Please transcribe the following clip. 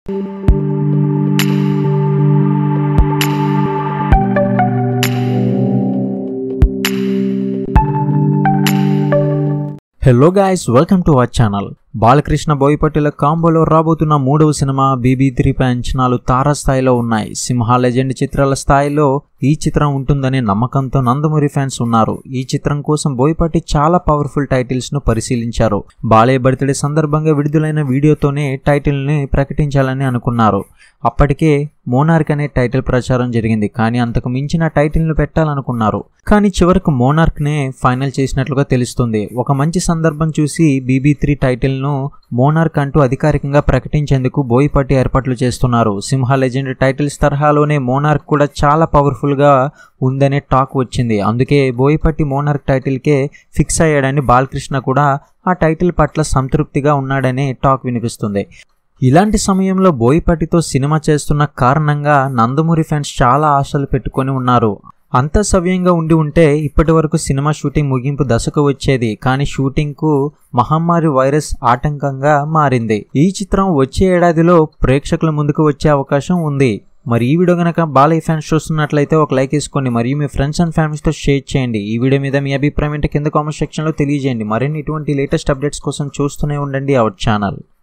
hello guys welcome to our channel Balakrishna బోయపట్టిల కాంబోలో రాబోతున్న మూడవ సినిమా బీబీ త్రీపై అంచనాలు తారాస్థాయిలో ఉన్నాయి సింహ లెజెండ్ చిత్రాల స్థాయిలో ఈ చిత్రం ఉంటుందనే నమ్మకంతో నందమూరి ఫ్యాన్స్ ఉన్నారు ఈ చిత్రం కోసం బోయపాటి చాలా పవర్ఫుల్ టైటిల్స్ ను పరిశీలించారు బాలయ్య బర్త్డే సందర్భంగా విడుదలైన వీడియోతోనే టైటిల్ ని ప్రకటించాలని అనుకున్నారు అప్పటికే మోనార్క్ అనే టైటిల్ ప్రచారం జరిగింది కానీ అంతకు మించిన టైటిల్ ను పెట్టాలనుకున్నారు కానీ చివరకు మోనార్క్ నే ఫైనల్ చేసినట్లుగా తెలుస్తుంది ఒక మంచి సందర్భం చూసి బీబీ త్రీ టైటిల్ ను మోనార్క్ అంటూ అధికారికంగా ప్రకటించేందుకు బోయపాటి ఏర్పాట్లు చేస్తున్నారు సింహ లెజెండ్ టైటిల్స్ తరహాలోనే మోనార్క్ కూడా చాలా పవర్ఫుల్ గా ఉందనే టాక్ వచ్చింది అందుకే బోయపాటి మోనార్క్ టైటిల్కే ఫిక్స్ అయ్యాడని బాలకృష్ణ కూడా ఆ టైటిల్ పట్ల సంతృప్తిగా ఉన్నాడనే టాక్ వినిపిస్తుంది ఇలాంటి సమయంలో బోయపాటితో సినిమా చేస్తున్న కారణంగా నందమూరి ఫ్యాన్స్ చాలా ఆశలు పెట్టుకొని ఉన్నారు అంత సవ్యంగా ఉండి ఉంటే ఇప్పటి వరకు సినిమా షూటింగ్ ముగింపు దశకు వచ్చేది కానీ షూటింగ్కు మహమ్మారి వైరస్ ఆటంకంగా మారింది ఈ చిత్రం వచ్చే ఏడాదిలో ప్రేక్షకుల ముందుకు వచ్చే అవకాశం ఉంది మరి ఈ వీడియో కనుక బాలయ్య ఫ్యాన్స్ చూస్తున్నట్లయితే ఒక లైక్ వేసుకోండి మరియు మీ ఫ్రెండ్స్ అండ్ ఫ్యామిలీస్తో షేర్ చేయండి ఈ వీడియో మీద మీ అభిప్రాయం ఏంటో కింద కామెంట్ సెక్షన్లో తెలియజేయండి మరిన్ని ఇటువంటి లేటెస్ట్ అప్డేట్స్ కోసం చూస్తూనే ఉండండి అవర్ ఛానల్